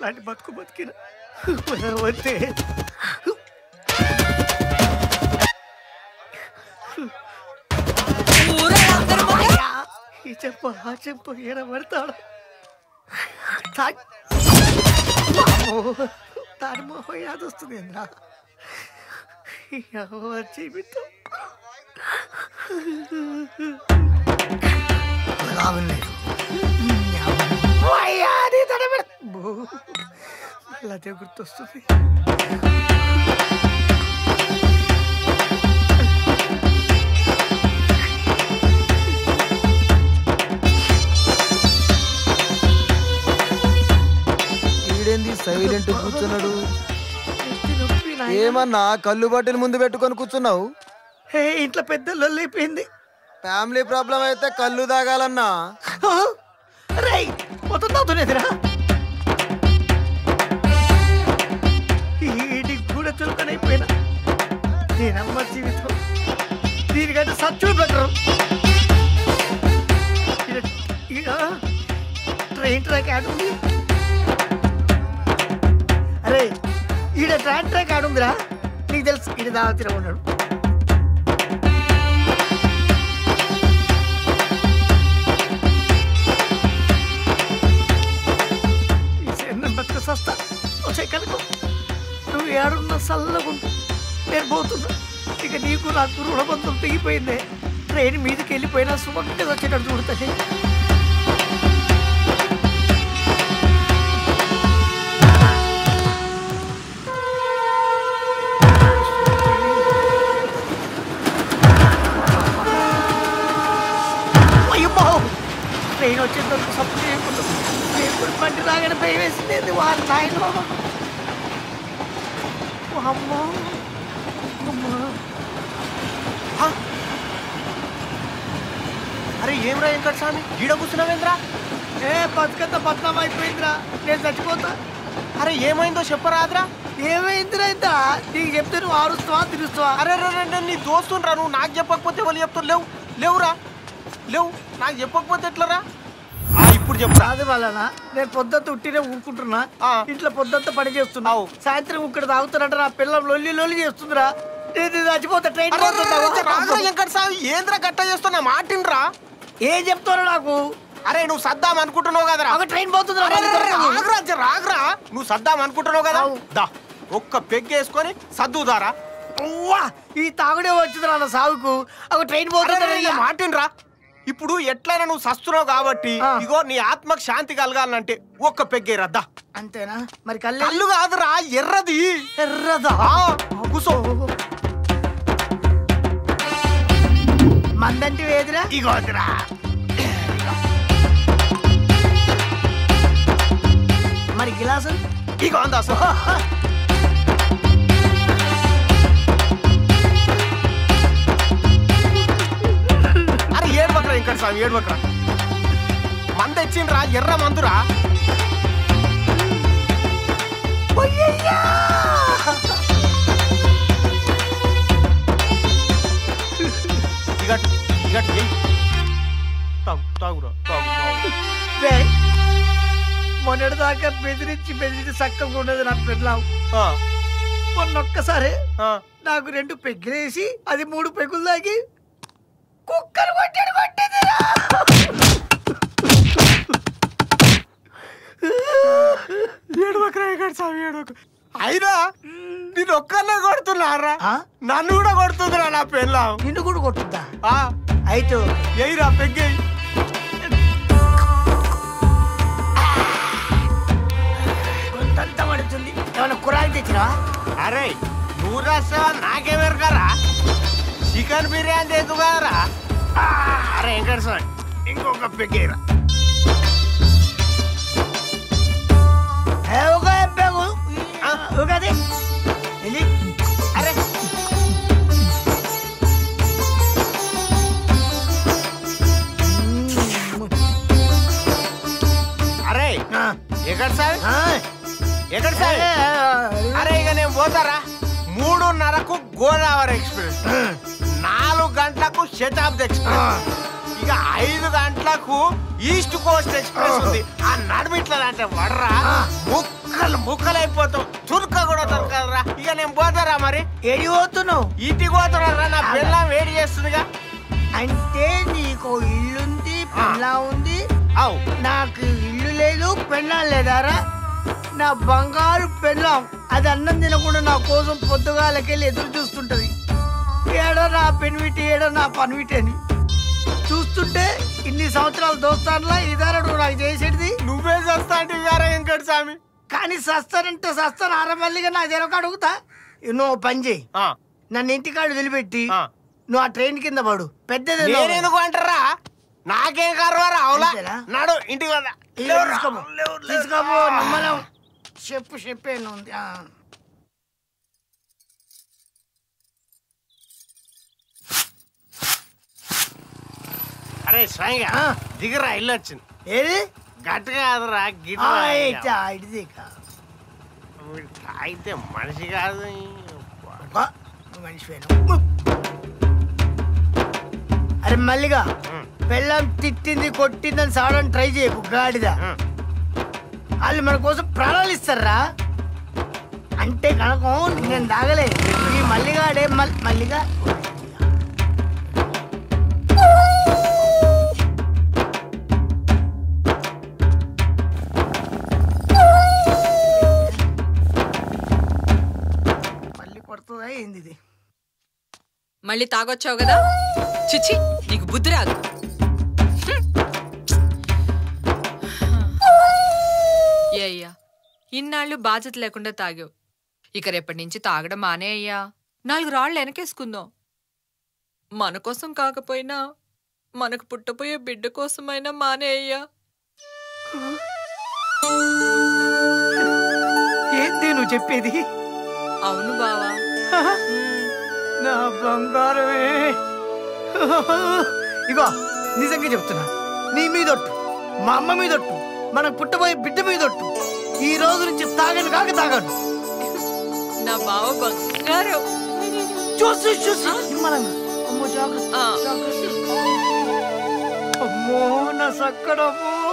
ఎట్లాంటి బతుకు బతికిన వద్దే అయ్యా, ఈ చెప్ప ఆ చెప్ప ఈడ పడతాడు దాని మొహం యాదొస్తుంది ఏంద్రా ఎవరి జీవితం రావలేదు అదే గుర్తొస్తుంది ఈడేంది సైలెంట్ కూర్చున్నాడు నెత్తి నొప్పి నాయనా. ఏమన్నా కళ్ళు బాటిల్ ముందు పెట్టుకొని కూర్చున్నావు హే ఇంట్లో పెద్ద లొల్లైపోయింది ఫ్యామిలీ ప్రాబ్లం అయితే కళ్ళు తాగాలన్నా రై మొత్తం తాగుతున్నదిరా ఈడి కూడా చులకనైపోయినా నేనమ్మ జీవితం దీనికంటే సచ్చు బెటర్ ట్రైన్ ట్రాక్ యాడ్ ఉంది అరే ఈడ ట్రైన్ ట్రాక్ యాడ్ ఉందిరా నీకు తెలుసు ఈడ దావతిలో ఉన్నాడు ఈ చిన్న బతుక సస్తా వచ్చే కనుక నువ్వు ఏడున్న చల్లగుండు నేను పోతున్నా ఇక నీకు నాకు రుణబంధం తెగిపోయిందే ట్రైన్ మీదకి వెళ్ళిపోయినా సుమంగా వచ్చేటట్టు చూడుతుంది అయ్యమ్మో ట్రైన్ వచ్చేందుకు సపోర్ట్ చేయకుండా ఇప్పుడు బండి రాగానే భయం వేసింది వాళ్ళ నాయన అమ్మో అమ్మో అరే ఏం రా వెంకట స్వామి గీడ కూర్చున్నావేంద్రా ఏ బతుకంత బద్నాం అయిపోయిందిరా నేను చచ్చిపోతా అరే ఏమైందో చెప్పరాదురా ఏమైందిరా ఇంత నీకు చెప్తే నువ్వు ఆరుస్తావా తిరుస్తావా అరే రే, రే, రే, నీ దోస్తుండ్రా నువ్వు నాకు చెప్పకపోతే వాళ్ళు చెప్తారు లేవు లేవురా లేవు నాకు చెప్పకపోతే ఎట్లరా ఆ, ఇప్పుడు చెప్పురా రాదు వాళ్ళన నేను పొద్దుంత ఉట్టినే ఊరుకుంటున్నా ఆ. ఇంట్లో పొద్దుంత పని చేస్తున్నావు అవు. సాయంత్రం ఇక్కడ తాగుతానంట నా పిల్లలు లొల్లి లొల్లి చేస్తుందిరా నేను చచ్చిపోతా ట్రైన్ అరే, రే, రే, రే, రాదురా పోతుందా వెంకట స్వామి ఏంద్రా గట్ట చేస్తున్నా మాటిండ్రా ఏం చెప్తారు నాకు అరే నువ్వు సద్దాం అనుకుంటున్నావు కదరా ఒక ట్రైన్ పోతుందిరా అరే, రే, రే, మళ్ళీ ఆగురా, జర ఆగురా. నువ్వు సద్దాం అనుకుంటున్నావు కదా అవు. దా ఒక్క పెగ్గేసుకొని సర్దుదారా ఉవ్వా! ఈ తాగుడే వచ్చిందిరా నా సాగుకు ఒక ట్రైన్ పోతుంది మాటిన్రా ఇప్పుడు ఎట్లయినా నువ్వు సస్తున్నావు కాబట్టి ఆ. ఇగో నీ ఆత్మకు శాంతి కలగాలంటే ఒక్క పెగ్గేరద్దా అంతేనా మరి కళ్ళు కళ్ళు కాదురా ఎర్రది ఎర్రదా ఆ, కూసో మందంటి వేదిరా ఇగోదిరా మరి గిలాసు ఇగో అందా అరే ఏడ్వకరా ఇంకా స్వామి ఏడ్వకరా మంద ఇచ్చిండ్రా ఎర్ర మందురా ఇగట్ ఇగట్ ఎయ్ తాగు తాగురా తాగు తాగు రేయ్, మొన్నటి దాకా బెదిరించి బెదిరించి చక్కగా ఉండదు నా పెళ్ళాం ఆ, మొన్న ఒక్కసారి ఆ. నాకు రెండు పెగ్గులేసి అది మూడు పెగ్గులు తాగి కుక్కలు కొట్టాడు కొట్టేదిరా ఏడవకరా ఇక్కడ స్వామి ఏడవక అయినా నేను ఒక్కనే కొడుతున్నారా ఆ? నన్ను కూడా కొడుతుందిరా నా పెళ్ళాం నిన్ను కూడా కొట్టుద్దా ఆ, అయితే ఎయిరా పెగ్గేయి కొంతంత పడుతుంది ఏమైనా కురాలు తెచ్చినా అరే నువ్వు రాస్తావా నాకేమెరకరా చికెన్ బిర్యానీ తెచ్చు కదరా ఆ, అరే వెంకట స్వామి ఇంకొక పెగ్గేరా ఒక ఎబ్బేగు ఒకది ఇది అరే అరే ఎక్కడ సార్ ఎక్కడ సార్ అరే ఇక నేను పోతారా మూడున్నరకు గోదావరి ఎక్స్ప్రెస్ నాలుగు గంటలకు శతాబ్ది ఎక్స్ప్రెస్ ఇక ఐదు గంటలకు ఈస్ట్ కోస్ట్ ఎక్స్ప్రెస్ ఉంది ఆ నడుమిట్లా అంటే వడరా ముక్కలు ముక్కలు అయిపోతావు తుర్క కూడా దొరకదురా ఇక నేను పోతారా మరి ఏడి పోతున్నావు ఇంటికి పోతున్నారా నా పిల్లం వేడి చేస్తుందిగా అంటే నీకు ఇల్లుంది పెళ్ళా ఉంది అవు నాకు ఇల్లు లేదు పెళ్ళాం లేదారా నా బంగారు పెళ్ళాం అది అన్నం తినకుండా నా కోసం పొద్దుగాలకెళ్ళి ఎదురు చూస్తుంటది ఏడో నా పెన్విటి ఏడో నా పన్విటి అని చూస్తుంటే ఇన్ని సంవత్సరాల దోస్తాన్లా ఇదారా నువ్వు నాకు చేసేది నువ్వే చేస్తా అంటే గారా వెంకట స్వామి కానీ సస్తానంటే సస్తాను ఆరమల్లిగా నా జరొక అడుగుతా నువ్వు ఓ పని చేయి ఆ, నన్ను ఇంటికాడు వదిలిపెట్టి ఆ. నువ్వు ఆ ట్రైన్ కింద పడు పెద్దది నేనెందుకు అంటారా నాకేం కర్వారా అవులా అంతేనా? నడు ఇంటికి వదా తీసుకోపో తీసుకోపో నమ్మలం చెప్పు చెప్పేను ఉంది ఆ. అరే స్వయంగా ఆ. దిగరా ఇల్లు వచ్చింది ఏది గట్టిగా కాదురా ఆ, గిట్ల ఇచ్చా, ఇడిది ఇక. అయితే మనిషి కాదు అబ్బా, నువ్వు మనిషివేను. అరే మల్లిగా ఉమ్, పెళ్ళం తిట్టింది కొట్టిందని సాడని ట్రై చేయకు గాడిద ఉమ్. వాళ్ళు మన కోసం ప్రాణాలు ఇస్తారా అంటే కనుక నేను తాగలే ఈ మల్లిగాడే మల్- మల్లిగా మళ్ళీ కొడుతుందా ఏంది ఇది మళ్ళీ తాగొచ్చావు కదా చిచి నీకు బుద్ధి రాదు ఏ అయ్యా ఇన్నాళ్ళు బాధ్యత లేకుండా తాగావు ఇక రేపటి నుంచి తాగడం మానే అయ్యా నాలుగు రాళ్ళు వెనకేసుకుందాం మన కోసం కాకపోయినా మనకు పుట్టబోయే బిడ్డ కోసమైనా మానే అయ్యా ఏంది నువ్వు చెప్పేది అవును బావా నా బంగారమే ఇగో నిజంగా చెప్తున్నా నీ మీదొట్టు మా అమ్మ మీదొట్టు మనకు పుట్టబోయే బిడ్డ మీదొట్టు ఈ రోజు నుంచి తాగను కాక తాగను నా బావ బంగారం చూసి చూసి నిమ్మలంగా అమ్మో జాగ్రత్త ఆ. జాగ్రత్త అమ్మో నా సక్కడమ్మో